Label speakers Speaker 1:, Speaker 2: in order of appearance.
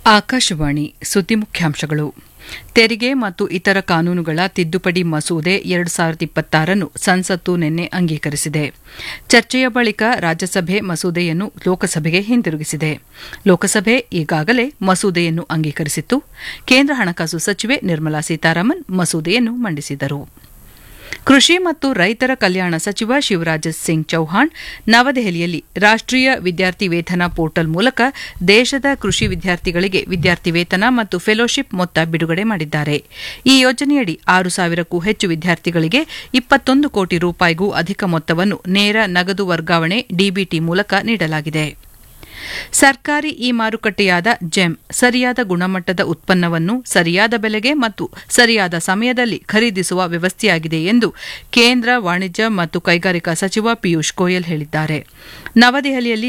Speaker 1: ಆಕಾಶವಾಣಿ ಸುದ್ದಿ ಮುಖ್ಯಾಂಶಗಳು ತೆರಿಗೆ ಮತ್ತು ಇತರ ಕಾನೂನುಗಳ ತಿದ್ದುಪಡಿ ಮಸೂದೆ ಎರಡು ಸಾವಿರದ ಇಪ್ಪತ್ತಾರನ್ನು ಸಂಸತ್ತು ನಿನ್ನೆ ಅಂಗೀಕರಿಸಿದೆ ಚರ್ಚೆಯ ಬಳಿಕ ರಾಜ್ಯಸಭೆ ಮಸೂದೆಯನ್ನು ಲೋಕಸಭೆಗೆ ಹಿಂದಿರುಗಿಸಿದೆ ಲೋಕಸಭೆ ಈಗಾಗಲೇ ಮಸೂದೆಯನ್ನು ಅಂಗೀಕರಿಸಿತ್ತು ಕೇಂದ್ರ ಹಣಕಾಸು ಸಚಿವೆ ನಿರ್ಮಲಾ ಸೀತಾರಾಮನ್ ಮಸೂದೆಯನ್ನು ಮಂಡಿಸಿದರು ಕೃಷಿ ಮತ್ತು ರೈತರ ಕಲ್ಯಾಣ ಸಚಿವ ಶಿವರಾಜ್ ಸಿಂಗ್ ಚೌಹಾಣ್ ನವದೆಹಲಿಯಲ್ಲಿ ರಾಷ್ಟೀಯ ವಿದ್ಯಾರ್ಥಿ ವೇತನ ಪೋರ್ಟಲ್ ಮೂಲಕ ದೇಶದ ಕೃಷಿ ವಿದ್ಯಾರ್ಥಿಗಳಿಗೆ ವಿದ್ಯಾರ್ಥಿ ವೇತನ ಮತ್ತು ಫೆಲೋಶಿಪ್ ಮೊತ್ತ ಬಿಡುಗಡೆ ಮಾಡಿದ್ದಾರೆ ಈ ಯೋಜನೆಯಡಿ ಆರು ಸಾವಿರಕ್ಕೂ ಹೆಚ್ಚು ವಿದ್ಯಾರ್ಥಿಗಳಿಗೆ ಇಪ್ಪತ್ತೊಂದು ಕೋಟಿ ರೂಪಾಯಿಗೂ ಅಧಿಕ ಮೊತ್ತವನ್ನು ನೇರ ನಗದು ವರ್ಗಾವಣೆ ಡಿಬಿಟಿ ಮೂಲಕ ನೀಡಲಾಗಿದೆ ಸರ್ಕಾರಿ ಈ ಮಾರುಕಟ್ಟೆಯಾದ ಜೆಮ್ ಸರಿಯಾದ ಗುಣಮಟ್ಟದ ಉತ್ಪನ್ನವನ್ನು ಸರಿಯಾದ ಬೆಲೆಗೆ ಮತ್ತು ಸರಿಯಾದ ಸಮಯದಲ್ಲಿ ಖರೀದಿಸುವ ವ್ಯವಸ್ಥೆಯಾಗಿದೆ ಎಂದು ಕೇಂದ್ರ ವಾಣಿಜ್ಯ ಮತ್ತು ಕೈಗಾರಿಕಾ ಸಚಿವ ಪಿಯೂಷ್ ಗೋಯಲ್ ಹೇಳಿದ್ದಾರೆ ನವದೆಹಲಿಯಲ್ಲಿ